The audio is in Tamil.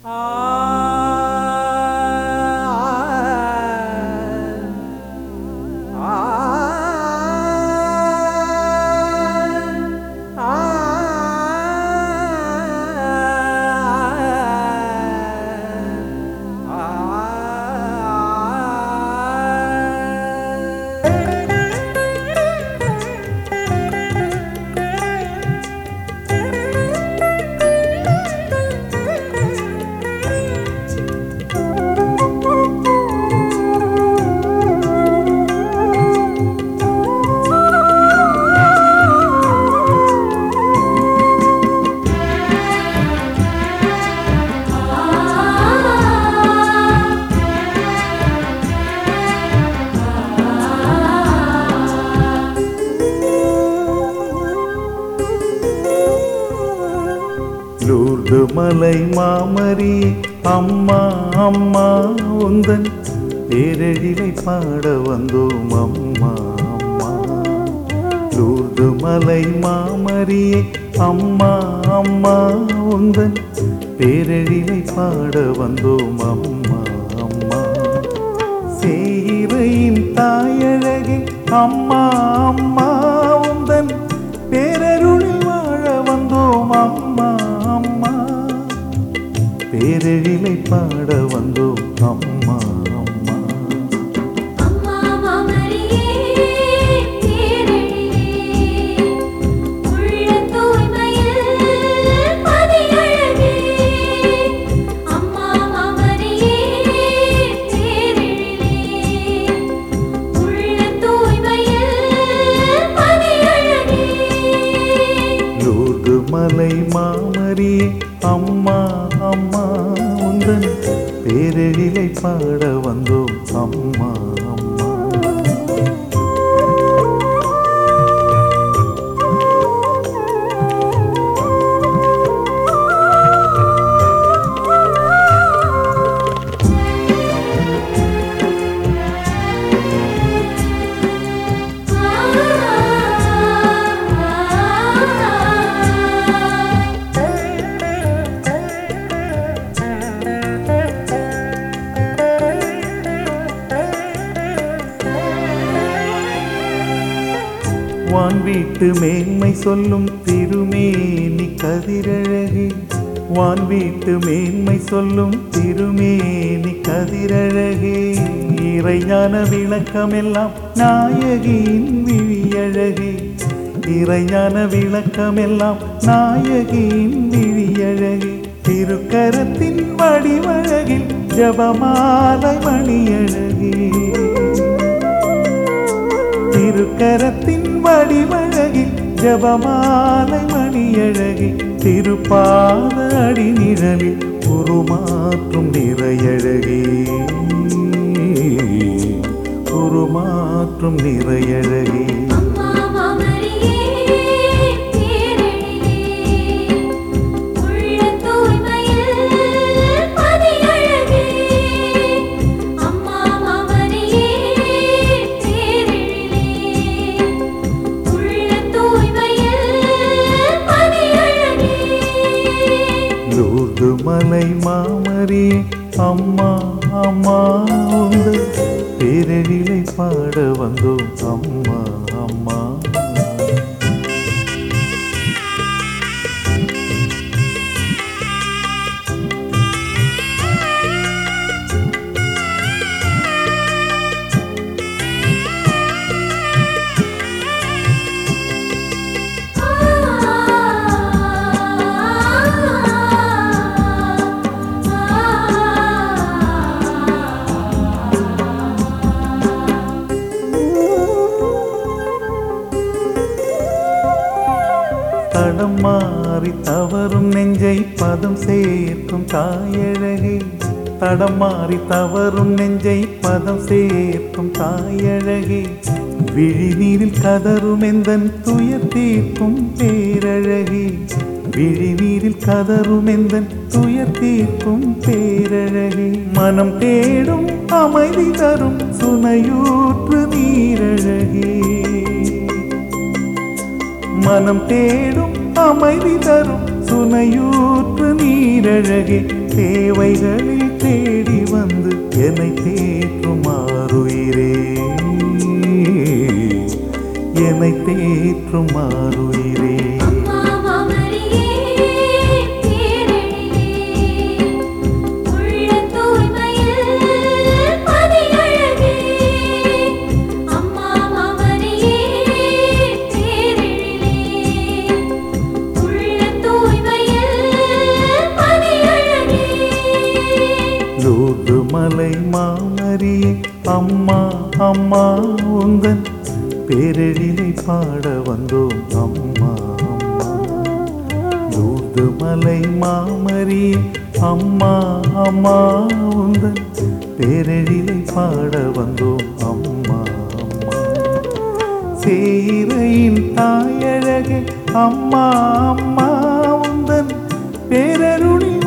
லூர்து மலை மாமரி அம்மா அம்மா உந்தன் பேரழிலை பாட வந்தோம் அம்மா அம்மா லூர்து மலை மாமரியே அம்மா அம்மா உந்தன் பேரழிலை பாட வந்தோம் அம்மா அம்மா சேரையின் தாயழகே அம்மா அம்மா உந்தன் பேரருளில் வாழ வந்தோம் அம்மா அம்மா பேரழிலை பாட வந்தோம் அம்மா அம்மா அம்மா மாமரியே பேரழிலே உள்ள தூய்மையில் பதியழகே அம்மா மாமரியே பேரழிலே உள்ள தூய்மையில் பதியழகே லூர்து மலை மாமரியே அம்மா அம்மா உந்தன் பேரழிலை பாட வந்தோம் அம்மா அம்மா வான் வீட்டு மேன்மை சொல்லும் திருமேனி கதிரழகி வான் வீட்டு மேன்மை சொல்லும் திருமேனி கதிரழகே இறைஞான விளக்கமெல்லாம் நாயகியின் விழியழகே இறைஞான விளக்கமெல்லாம் நாயகியின் விழியழகே திருக்கரத்தின் வடிவழகில் ஜபமாலை மணியழகே திருக்கரத்தின் வடிவழகில் ஜபமாலை மணியழகி திருப்பாத அடி நிழலில் உருமாற்றும் நிறையழகி உருமாற்றும் நிறையழகி அம்மா மாமரியே பேரழிலே உள்ள தூய்மையில் பதியழகே அம்மா மாமரியே பேரழிலே உள்ள தூய்மையில் பதியழகே லூர்து மலை மாமரி அம்மா அம்மா உந்த பேரழிலை பாட வந்தோம் அம்மா அம்மா தடம் மாறி தவறும் நெஞ்சை பதம் சேர்க்கும் தாயழகே தடம் மாறி தவறும் நெஞ்சை பதம் சேர்க்கும் தாயழகே விழிநீரில் கதரும் எந்தன் துயர் தீர்க்கும் பேரழகே விழிநீரில் கதரும் எந்தன் துயர் தீர்க்கும் பேரழகே மனம் தேடும் அமைதி தரும் சுனையூற்று நீரழகே மனம் தேடும் அமைதி தரும் சுனையூற்று நீரழகே தேவைகளில் தேடி வந்து என்னை தேற்றுமாறுயிரே என்னை தேற்றுமாறுயிரே அம்மா மாமரியே பேரெழிலே உள்ள தூய்மையில் பதியழகே அம்மா மாமரியே பேரெழிலே உள்ள தூய்மையில் பதியழகே லூர்து மலை மாமரியே அம்மா அம்மா உந்தன் பேரெழிலை பாட வந்தோம் அம்மா அம்மா லூர்து மலை மாமரியே அம்மா அம்மா உந்தன் பேரெழிலை பாட வந்தோம் அம்மா அம்மா சேரையின் தாயழகே அம்மா அம்மா உந்தன் பேரருளி